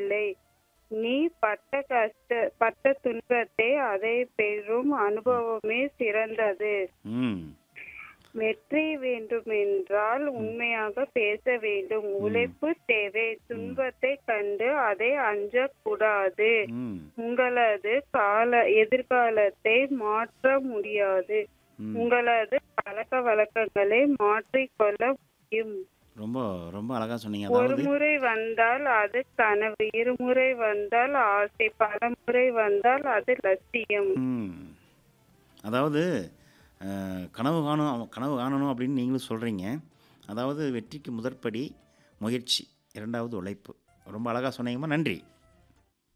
இல்லை நீ பட்ட கஷ்ட பட்ட துன்பத்தை அதை பெறும் அனுபவமே சிறந்தது ம் வெற்றி வேண்டுமென்றால் உண்மையாக பேச வேண்டும் உழைப்பு தேவை துன்பத்தை கண்டு அதை அஞ்சக்கூடாது ம் உங்களது கால எதிர்காலத்தை மாற்ற முடியாது ம். உங்களது பழக்க வழக்கங்களை மாற்றிக்கொள்ள முடியும் ரொம்ப ரொம்ப அழகா சொன்னீங்க ஒரு அதாவது முறை வந்தால் அது கனவு இருமுறை வந்தால் ஆசை பல முறை வந்தால் அது லட்சியம் ம் அதாவது அஹ், கனவு காணும் கனவு காணணும் அப்படின்னு நீங்களும் சொல்கிறீங்க அதாவது வெற்றிக்கு முதற்படி முயற்சி இரண்டாவது உழைப்பு ரொம்ப அழகாக சொன்னீங்கம்மா நன்றி